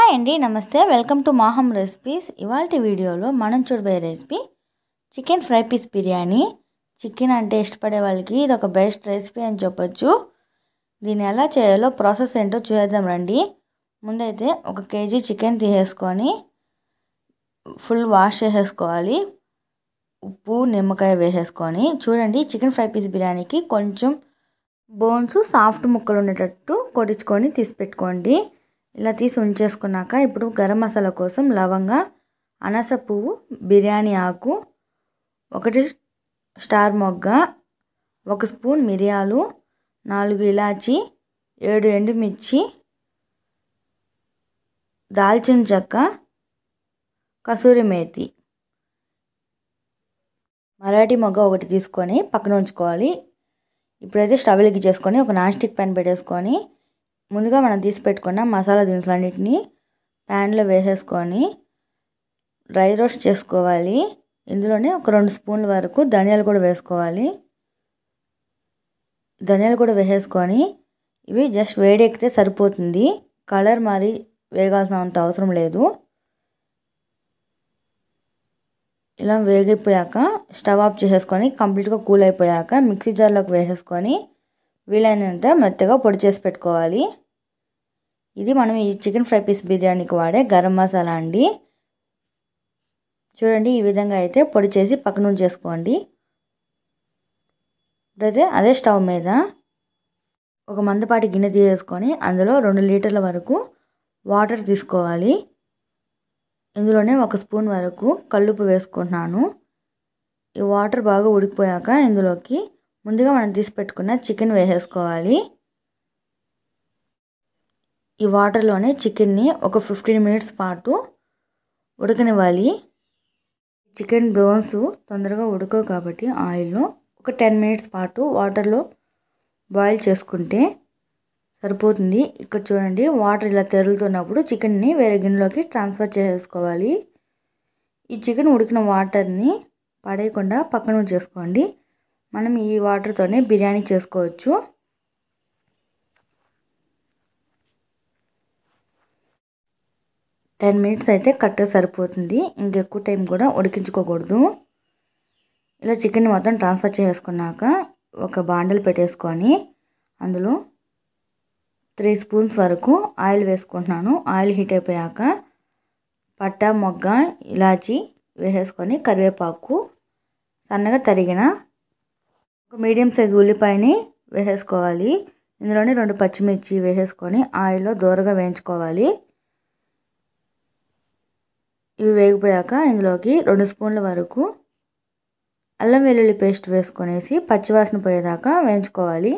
hi అండి నమస్తే welcome to మాహం recipes ఇవాళ వీడియోలో మనం చూడబోయే recipe chicken fry piece biryani chicken అంటే ఇష్టపడే వాళ్ళకి ఇది ఒక బెస్ట్ రెసిపీ అని చెప్పొచ్చు దీన్ని ఎలా చేయాలో ప్రాసెస్ ఏంటో చూద్దాం రండి ముందైతే ఒక కేజీ చికెన్ తీసేసుకొని ఫుల్ వాష్ చేసేసుకోవాలి ఉప్పు నిమ్మకాయ వేసేసుకొని చూడండి చికెన్ ఫ్రై పీస్ బిర్యానీకి కొంచెం బోన్స్ సాఫ్ట్ ముక్కలు ఉండేటట్టు కొట్టించుకొని తీసి పెట్టుకోండి ఇలా తీసి ఉంచేసుకున్నాక ఇప్పుడు గరం మసాలా కోసం లవంగ అనాస పువ్వు బిర్యానీ ఆకు ఒకటి స్టార్ మొగ్గ ఒక స్పూన్ మిరియాలు నాలుగు ఇలాచి ఏడు ఎండుమిర్చి దాల్చిన చెక్క కసూరి మేతి మరాఠీ మొగ్గ ఒకటి తీసుకొని పక్కన ఉంచుకోవాలి ఇప్పుడైతే స్టవ్ చేసుకొని ఒక నాన్ స్టిక్ ప్యాన్ పెట్టేసుకొని ముందుగా మనం తీసి పెట్టుకున్న మసాలా దినుసులన్నిటిని ప్యాన్లో వేసేసుకొని డ్రై రోస్ట్ చేసుకోవాలి ఇందులోనే ఒక రెండు స్పూన్ల వరకు ధనియాలు కూడా వేసుకోవాలి ధనియాలు కూడా వేసేసుకొని ఇవి జస్ట్ వేడెక్కితే సరిపోతుంది కలర్ మరి వేగాల్సిన అంత అవసరం లేదు ఇలా వేగిపోయాక స్టవ్ ఆఫ్ చేసేసుకొని కంప్లీట్గా కూల్ అయిపోయాక మిక్సీ జార్లోకి వేసేసుకొని వీలైనంత మెత్తగా పొడి చేసి పెట్టుకోవాలి ఇది మనం ఈ చికెన్ ఫ్రై పీస్ బిర్యానీకి వాడే గరం మసాలా అండి చూడండి ఈ విధంగా అయితే పొడి చేసి పక్కన చేసుకోండి ఇప్పుడైతే అదే స్టవ్ మీద ఒక మందపాటి గిన్నె తీసేసుకొని అందులో రెండు లీటర్ల వరకు వాటర్ తీసుకోవాలి ఇందులోనే ఒక స్పూన్ వరకు కల్లుపు వేసుకుంటున్నాను ఈ వాటర్ బాగా ఉడికిపోయాక ఇందులోకి ముందుగా మనం తీసి పెట్టుకున్న చికెన్ వేసేసుకోవాలి ఈ వాటర్లోనే చికెన్ని ఒక ఫిఫ్టీన్ మినిట్స్ పాటు ఉడకనివ్వాలి చికెన్ బోన్స్ తొందరగా ఉడకవు కాబట్టి ఆయిల్లో ఒక టెన్ మినిట్స్ పాటు వాటర్లో బాయిల్ చేసుకుంటే సరిపోతుంది ఇక్కడ చూడండి వాటర్ ఇలా తెరులుతున్నప్పుడు చికెన్ని వేరే గిన్నెలోకి ట్రాన్స్ఫర్ చేసుకోవాలి ఈ చికెన్ ఉడికిన వాటర్ని పడేయకుండా పక్కన చేసుకోండి మనం ఈ వాటర్తోనే బిర్యానీ చేసుకోవచ్చు టెన్ మినిట్స్ అయితే కరెక్ట్గా సరిపోతుంది ఇంకెక్కువ టైం కూడా ఉడికించుకోకూడదు ఇలా చికెన్ మొత్తం ట్రాన్స్ఫర్ చేసుకున్నాక ఒక బాండలు పెట్టేసుకొని అందులో త్రీ స్పూన్స్ వరకు ఆయిల్ వేసుకుంటున్నాను ఆయిల్ హీట్ అయిపోయాక పట్ట మొగ్గ ఇలాచి వేసేసుకొని కరివేపాకు సన్నగా తరిగిన ఒక మీడియం సైజ్ ఉల్లిపాయని వేసేసుకోవాలి ఇందులోనే రెండు పచ్చిమిర్చి వేసేసుకొని ఆయిల్లో దూరగా వేయించుకోవాలి ఇవి వేగిపోయాక ఇందులోకి రెండు స్పూన్ల వరకు అల్లం వెల్లుల్లి పేస్ట్ వేసుకొనేసి పచ్చివాసన పోయేదాకా వేయించుకోవాలి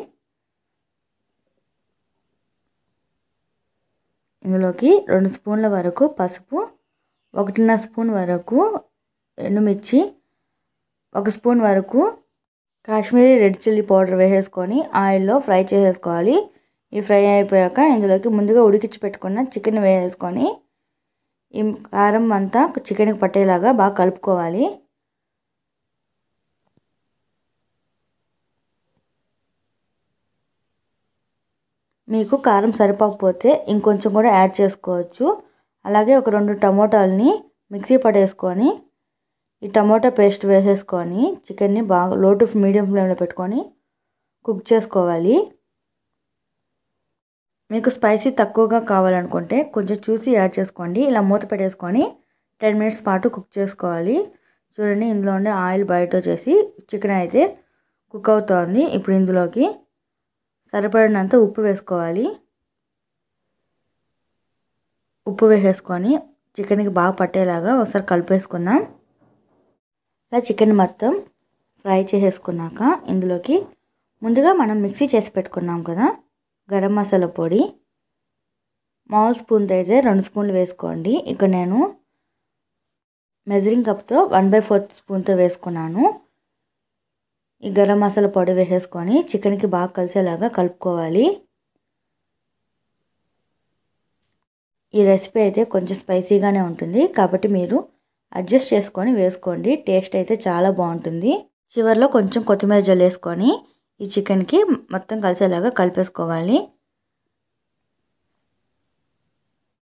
ఇందులోకి రెండు స్పూన్ల వరకు పసుపు ఒకటిన్నర స్పూన్ వరకు ఎండుమిర్చి ఒక స్పూన్ వరకు కాశ్మీరీ రెడ్ చిల్లీ పౌడర్ వేసేసుకొని ఆయిల్లో ఫ్రై చేసేసుకోవాలి ఈ ఫ్రై అయిపోయాక ఇందులోకి ముందుగా ఉడికించి పెట్టుకున్న చికెన్ వేసేసుకొని ఈ కారం అంతా చికెన్కి పట్టేలాగా బాగా కలుపుకోవాలి మీకు కారం సరిపోకపోతే ఇంకొంచెం కూడా యాడ్ చేసుకోవచ్చు అలాగే ఒక రెండు టమోటాలని మిక్సీ పడేసుకొని ఈ టమోటా పేస్ట్ వేసేసుకొని చికెన్ని బాగా లో టు మీడియం ఫ్లేమ్లో పెట్టుకొని కుక్ చేసుకోవాలి మీకు స్పైసీ తక్కువగా కావాలనుకుంటే కొంచెం చూసి యాడ్ చేసుకోండి ఇలా మూత పెట్టేసుకొని టెన్ మినిట్స్ పాటు కుక్ చేసుకోవాలి చూడండి ఇందులో ఉండే ఆయిల్ బయట వచ్చేసి చికెన్ అయితే కుక్ అవుతోంది ఇప్పుడు ఇందులోకి సరిపడినంత ఉప్పు వేసుకోవాలి ఉప్పు వేసేసుకొని చికెన్కి బాగా పట్టేలాగా ఒకసారి కలిపేసుకుందాం ఇలా చికెన్ మొత్తం ఫ్రై చేసేసుకున్నాక ఇందులోకి ముందుగా మనం మిక్సీ చేసి పెట్టుకున్నాం కదా గరం మసాలా పొడి మామూలు స్పూన్తో అయితే రెండు స్పూన్లు వేసుకోండి ఇక్కడ నేను మెజరింగ్ కప్తో వన్ బై ఫోర్త్ స్పూన్తో వేసుకున్నాను ఈ గరం మసాలా పొడి వేసేసుకొని చికెన్కి బాగా కలిసేలాగా కలుపుకోవాలి ఈ రెసిపీ అయితే కొంచెం స్పైసీగానే ఉంటుంది కాబట్టి మీరు అడ్జస్ట్ చేసుకొని వేసుకోండి టేస్ట్ అయితే చాలా బాగుంటుంది చివరిలో కొంచెం కొత్తిమీర జల్లు వేసుకొని ఈ చికెన్కి మొత్తం కలిసేలాగా కలిపేసుకోవాలి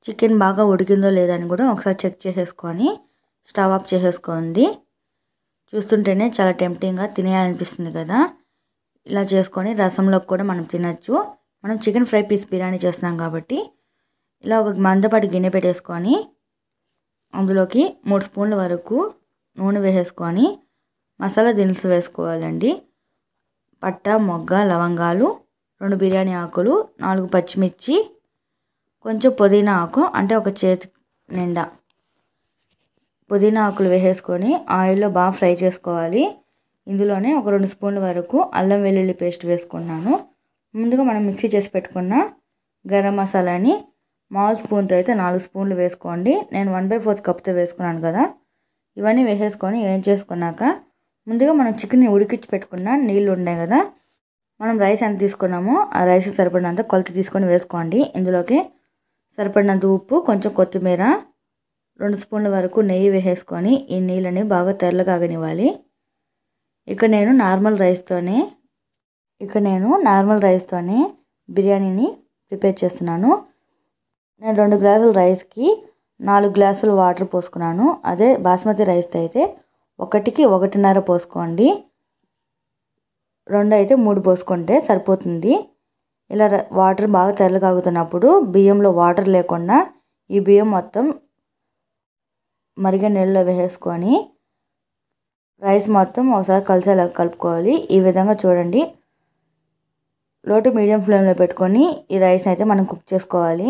చికెన్ బాగా ఉడికిందో లేదని కూడా ఒకసారి చెక్ చేసేసుకొని స్టవ్ ఆఫ్ చేసేసుకోండి చూస్తుంటేనే చాలా టెంప్టింగ్గా తినేయాలనిపిస్తుంది కదా ఇలా చేసుకొని రసంలోకి కూడా మనం తినచ్చు మనం చికెన్ ఫ్రై పీస్ బిర్యానీ చేస్తున్నాం కాబట్టి ఇలా ఒక మందపాటి గిన్నె పెట్టేసుకొని అందులోకి మూడు స్పూన్ల వరకు నూనె వేసేసుకొని మసాలా దినుసులు వేసుకోవాలండి పట్ట మొగ్గ లవంగాలు రెండు బిర్యానీ ఆకులు నాలుగు పచ్చిమిర్చి కొంచెం పుదీనా ఆకు అంటే ఒక చేతి నిండా పుదీనా ఆకులు వేసేసుకొని ఆయిల్లో బాగా ఫ్రై చేసుకోవాలి ఇందులోనే ఒక రెండు స్పూన్ల వరకు అల్లం వెల్లుల్లి పేస్ట్ వేసుకున్నాను ముందుగా మనం మిక్సీ చేసి పెట్టుకున్న గరం మసాలాని మామూలు స్పూన్తో అయితే నాలుగు స్పూన్లు వేసుకోండి నేను వన్ బై ఫోర్త్ కప్తో వేసుకున్నాను కదా ఇవన్నీ వేసేసుకొని ఏం చేసుకున్నాక ముందుగా మనం చికెన్ని ఉడికించి పెట్టుకున్న నీళ్ళు ఉన్నాయి కదా మనం రైస్ ఎంత తీసుకున్నామో ఆ రైస్కి సరిపడినంత కొలత తీసుకొని వేసుకోండి ఇందులోకి సరిపడినంత ఉప్పు కొంచెం కొత్తిమీర రెండు స్పూన్ల వరకు నెయ్యి వేసేసుకొని ఈ నీళ్ళని బాగా తెల్లగాగనివ్వాలి ఇక నేను నార్మల్ రైస్తోనే ఇక నేను నార్మల్ రైస్తోనే బిర్యానీని ప్రిపేర్ చేస్తున్నాను నేను రెండు గ్లాసుల రైస్కి నాలుగు గ్లాసులు వాటర్ పోసుకున్నాను అదే బాస్మతి రైస్ అయితే ఒకటికి ఒకటిన్నర పోసుకోండి రెండు అయితే మూడు పోసుకుంటే సరిపోతుంది ఇలా వాటర్ బాగా తెల్లగాగుతున్నప్పుడు బియ్యంలో వాటర్ లేకుండా ఈ బియ్యం మొత్తం మరిగే నీళ్ళలో వేసేసుకొని రైస్ మొత్తం ఒకసారి కలిసేలా కలుపుకోవాలి ఈ విధంగా చూడండి లో టు మీడియం ఫ్లేమ్లో పెట్టుకొని ఈ రైస్ అయితే మనం కుక్ చేసుకోవాలి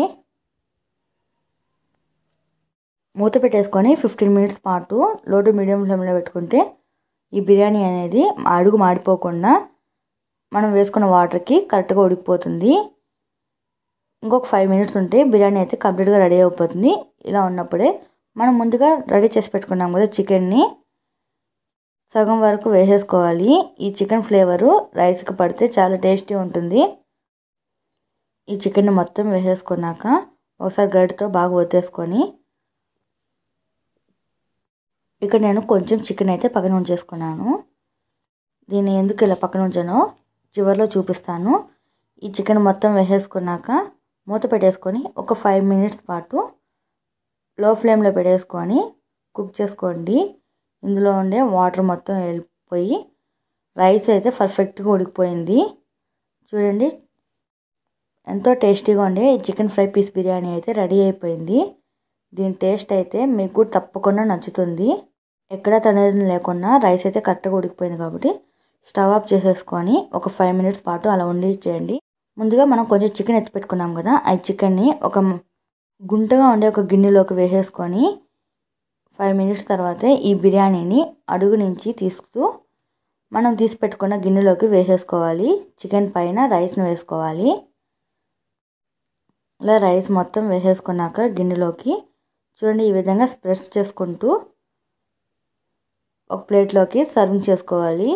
మూత పెట్టేసుకొని ఫిఫ్టీన్ మినిట్స్ పాటు లో టు మీడియం ఫ్లేమ్లో పెట్టుకుంటే ఈ బిర్యానీ అనేది అడుగు మాడిపోకుండా మనం వేసుకున్న వాటర్కి కరెక్ట్గా ఉడికిపోతుంది ఇంకొక ఫైవ్ మినిట్స్ ఉంటే బిర్యానీ అయితే కంప్లీట్గా రెడీ అయిపోతుంది ఇలా ఉన్నప్పుడే మనం ముందుగా రెడీ చేసి పెట్టుకున్నాం కదా చికెన్ని సగం వరకు వేసేసుకోవాలి ఈ చికెన్ ఫ్లేవరు రైస్కి పడితే చాలా టేస్టీ ఉంటుంది ఈ చికెన్ మొత్తం వేసేసుకున్నాక ఒకసారి గడితో బాగా వదిలేసుకొని ఇక్కడ నేను కొంచెం చికెన్ అయితే పక్కన ఉంచేసుకున్నాను దీన్ని ఎందుకు ఇలా పక్కన ఉంచానో చివరిలో చూపిస్తాను ఈ చికెన్ మొత్తం వేసేసుకున్నాక మూత పెట్టేసుకొని ఒక ఫైవ్ మినిట్స్ పాటు లో ఫ్లేమ్లో పెట్టేసుకొని కుక్ చేసుకోండి ఇందులో ఉండే వాటర్ మొత్తం వెళ్ళిపోయి రైస్ అయితే పర్ఫెక్ట్గా ఉడికిపోయింది చూడండి ఎంతో టేస్టీగా ఉండే ఈ చికెన్ ఫ్రై పీస్ బిర్యానీ అయితే రెడీ అయిపోయింది దీని టేస్ట్ అయితే మీకు కూడా తప్పకుండా నచ్చుతుంది ఎక్కడ తనేది లేకుండా రైస్ అయితే కరెక్ట్గా ఉడికిపోయింది కాబట్టి స్టవ్ ఆఫ్ చేసేసుకొని ఒక ఫైవ్ మినిట్స్ పాటు అలా ఉండి చేయండి ముందుగా మనం కొంచెం చికెన్ ఎత్తి పెట్టుకున్నాం కదా ఆ చికెన్ని ఒక గుంటగా ఉండే ఒక గిన్నెలోకి వేసేసుకొని ఫైవ్ మినిట్స్ తర్వాత ఈ బిర్యానీని అడుగు నుంచి తీసుకుతూ మనం తీసి పెట్టుకున్న గిన్నెలోకి వేసేసుకోవాలి చికెన్ పైన రైస్ని వేసుకోవాలి ఇలా రైస్ మొత్తం వేసేసుకున్నాక గిన్నెలోకి చూడండి ఈ విధంగా స్ప్రెడ్స్ చేసుకుంటూ ఒక ప్లేట్లోకి సర్వింగ్ చేసుకోవాలి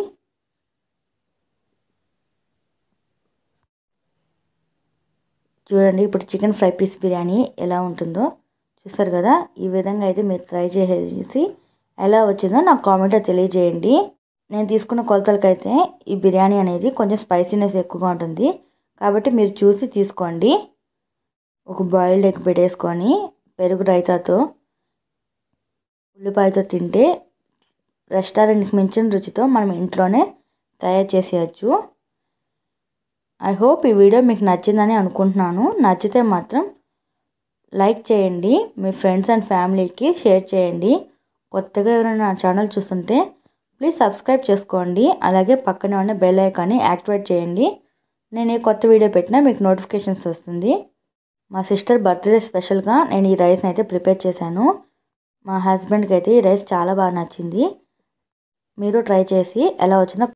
చూడండి ఇప్పుడు చికెన్ ఫ్రై పీస్ బిర్యానీ ఎలా ఉంటుందో చూసారు కదా ఈ విధంగా అయితే మీరు ట్రై చేసేసి ఎలా వచ్చిందో నాకు కామెంట్లో తెలియజేయండి నేను తీసుకున్న కొలతలకైతే ఈ బిర్యానీ అనేది కొంచెం స్పైసీనెస్ ఎక్కువగా ఉంటుంది కాబట్టి మీరు చూసి తీసుకోండి ఒక బాయిల్డ్ ఎగ్ పెట్టేసుకొని పెరుగు రైతాతో ఉల్లిపాయతో తింటే రెస్టారెంట్కి మించిన రుచితో మనం ఇంట్లోనే తయారు చేసేయచ్చు ఐ హోప్ ఈ వీడియో మీకు నచ్చిందని అనుకుంటున్నాను నచ్చితే మాత్రం లైక్ చేయండి మీ ఫ్రెండ్స్ అండ్ ఫ్యామిలీకి షేర్ చేయండి కొత్తగా ఎవరైనా నా ఛానల్ చూస్తుంటే ప్లీజ్ సబ్స్క్రైబ్ చేసుకోండి అలాగే పక్కనే ఉన్న బెల్ ఐకాన్ని యాక్టివేట్ చేయండి నేను ఏ కొత్త వీడియో పెట్టినా మీకు నోటిఫికేషన్స్ వస్తుంది మా సిస్టర్ బర్త్డే స్పెషల్గా నేను ఈ రైస్ని అయితే ప్రిపేర్ చేశాను మా హస్బెండ్కి అయితే ఈ రైస్ చాలా బాగా నచ్చింది మీరు ట్రై చేసి ఎలా వచ్చిందో